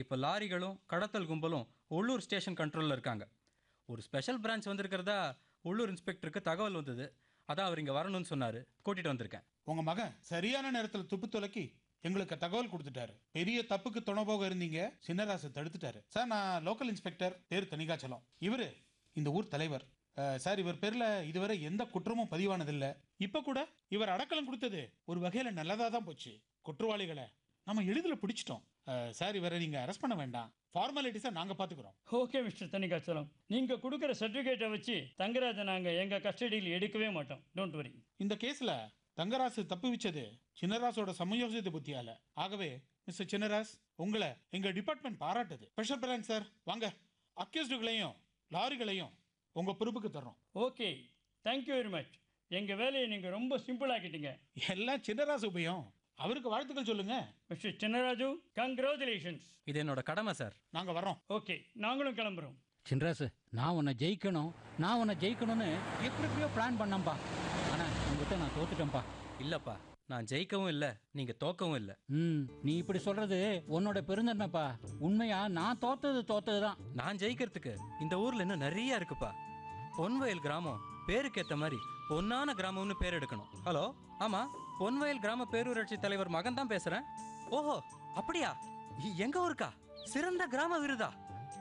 இப்போ லாரிகளும் கடத்தல் கும்பலும் உள்ளூர் ஸ்டேஷன் கண்ட்ரோலில் இருக்காங்க ஒரு ஸ்பெஷல் பிரான்ச் வந்திருக்கிறதா உள்ளூர் இன்ஸ்பெக்டருக்கு தகவல் வந்தது அதான் அவர் இங்கே வரணும்னு சொன்னார் கூட்டிகிட்டு வந்திருக்கேன் உங்க மகன் சரியான நேரத்துல துப்பு துலக்கி எங்களுக்கு தகவல் கொடுத்துட்டாரு பெரிய தப்புக்கு துணை போக இருந்தீங்க சின்னராசு தடுத்துட்டாரு சார் நான் லோக்கல் இன்ஸ்பெக்டர் பேர் தனிகாச்சலம் இவரு இந்த ஊர் தலைவர் அஹ், சார் இவர் பேர்ல இதுவரை எந்த குற்றமும் பதிவானதில்ல இப்ப கூட இவர் அடக்கலம் கொடுத்தது ஒரு வகையில நல்லதா தான் போச்சு குற்றவாளிகளை நம்ம எளிதில் பிடிச்சிட்டோம் அஹ், சார் இவரை நீங்க அரெஸ்ட் பண்ண வேண்டாம் ஃபார்மாலிட்டிஸை நாங்க பாத்துக்கிறோம் ஓகே மிஸ்டர் தனிகாச்சலம் நீங்கள் கொடுக்குற சர்டிஃபிகேட்டை வச்சு தங்கராஜை நாங்கள் எங்கள் கஸ்டடியில் எடுக்கவே மாட்டோம் டோன்ட் வரி இந்த கேஸ்ல தங்கராசு தப்பு வச்சது சின்னராசோட சமயோசித புத்தியால ஆகவே மிஸ்டர் சின்னராஸ் உங்களை எங்க டிபார்ட்மெண்ட் பாராட்டுது ஸ்பெஷல் பிரான்ச் சார் வாங்க அக்யூஸ்டுகளையும் லாரிகளையும் உங்க பொறுப்புக்கு தர்றோம் ஓகே தேங்க்யூ வெரி மச் எங்கள் வேலையை நீங்கள் ரொம்ப சிம்பிள் ஆக்கிட்டீங்க எல்லாம் சின்னராசு உபயம் அவருக்கு வாழ்த்துக்கள் சொல்லுங்க மிஸ்டர் சின்னராஜு கங்க்ராச்சுலேஷன்ஸ் இது என்னோட கடமை சார் நாங்க வர்றோம் ஓகே நாங்களும் கிளம்புறோம் சின்ராசு நான் உன்னை ஜெயிக்கணும் நான் உன்னை ஜெயிக்கணும்னு எப்படி எப்படியோ பிளான் பண்ணேன்ப்பா ஆனால் உங்ககிட்ட நான் தோத்துட்டேன்ப்பா இல்லைப்பா நான் ஜெயிக்கவும் இல்லை நீங்கள் தோக்கவும் இல்லை ம் நீ இப்படி சொல்றது உன்னோட பெருந்தன்மைப்பா உண்மையா நான் தோத்தது தோத்தது தான் நான் ஜெயிக்கிறதுக்கு இந்த ஊரில் இன்னும் நிறைய இருக்குப்பா பொன்வயல் கிராமம் பேருக்கு ஏற்ற மாதிரி பொன்னான கிராமம்னு பேர் எடுக்கணும் ஹலோ ஆமாம் பொன்வயல் கிராம பேரூராட்சி தலைவர் மகன் தான் பேசுகிறேன் ஓஹோ அப்படியா இ- எங்க ஊருக்கா சிறந்த கிராம விருதா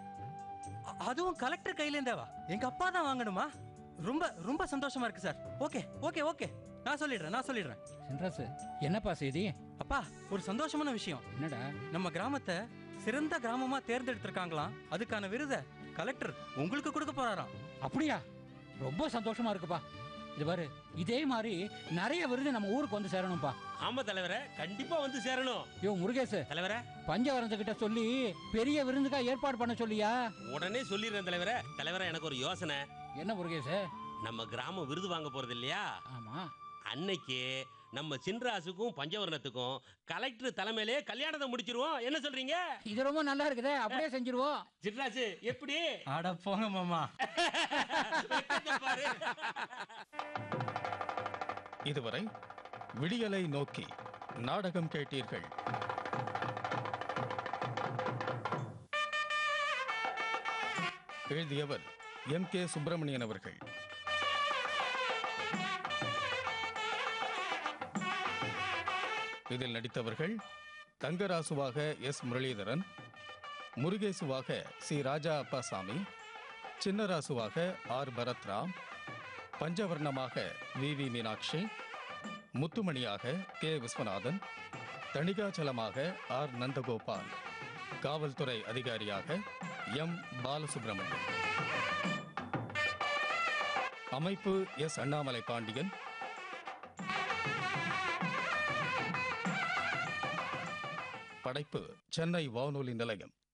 அ- அதுவும் கலெக்டர் கையிலேருந்தேவா எங்க அப்பா தான் வாங்கணுமா ரொம்ப ரொம்ப சந்தோஷமா இருக்கு சார் ஓகே ஓகே ஓகே நான் சொல்லிடுறேன் நான் சொல்லிடுறேன் சின்ராசு என்னப்பா செய்தி அப்பா ஒரு சந்தோஷமான விஷயம் என்னடா நம்ம கிராமத்தை சிறந்த கிராமமா தேர்ந்தெடுத்திருக்காங்களாம் அதுக்கான விருதை கலெக்டர் உங்களுக்கு கொடுக்க போறாராம் அப்படியா ரொம்ப சந்தோஷமா இருக்குப்பா இது பாரு இதே மாதிரி நிறைய விருது நம்ம ஊருக்கு வந்து சேரணும்ப்பா ஆமா தலைவரே கண்டிப்பா வந்து சேரணும் யோ முருகேஷ் தலைவரே பஞ்சவரந்துகிட்ட சொல்லி பெரிய விருந்துக்கா ஏற்பாடு பண்ண சொல்லியா உடனே சொல்லிடுறேன் தலைவரே தலைவரே எனக்கு ஒரு யோசனை என்ன முருகேஷ் நம்ம கிராமம் விருது வாங்க போறது இல்லையா ஆமா அன்னைக்கு நம்ம சின்ராசுக்கும் பஞ்சவர்ணத்துக்கும் கலெக்டர் தலைமையிலே கல்யாணத்தை முடிச்சிருவோம் என்ன சொல்றீங்க இது ரொம்ப நல்லா இருக்குதே அப்படியே செஞ்சிருவோம் சின்ராசு எப்படி ஆட போங்க மாமா வெக்கத்தை பாரு இதுவரை விடியலை நோக்கி நாடகம் கேட்டீர்கள் எழுதியவர் எம் கே சுப்பிரமணியன் அவர்கள் இதில் நடித்தவர்கள் தங்கராசுவாக எஸ் முரளிதரன் முருகேசுவாக சி ராஜா அப்பாசாமி சின்னராசுவாக ஆர் பரத்ராம் பஞ்சவர்ணமாக வி வி மீனாட்சி முத்துமணியாக கே விஸ்வநாதன் தணிகாச்சலமாக ஆர் நந்தகோபால் காவல்துறை அதிகாரியாக எம் பாலசுப்ரமணியன் அமைப்பு எஸ் அண்ணாமலை பாண்டியன் படைப்பு சென்னை வானொலி நிலையம்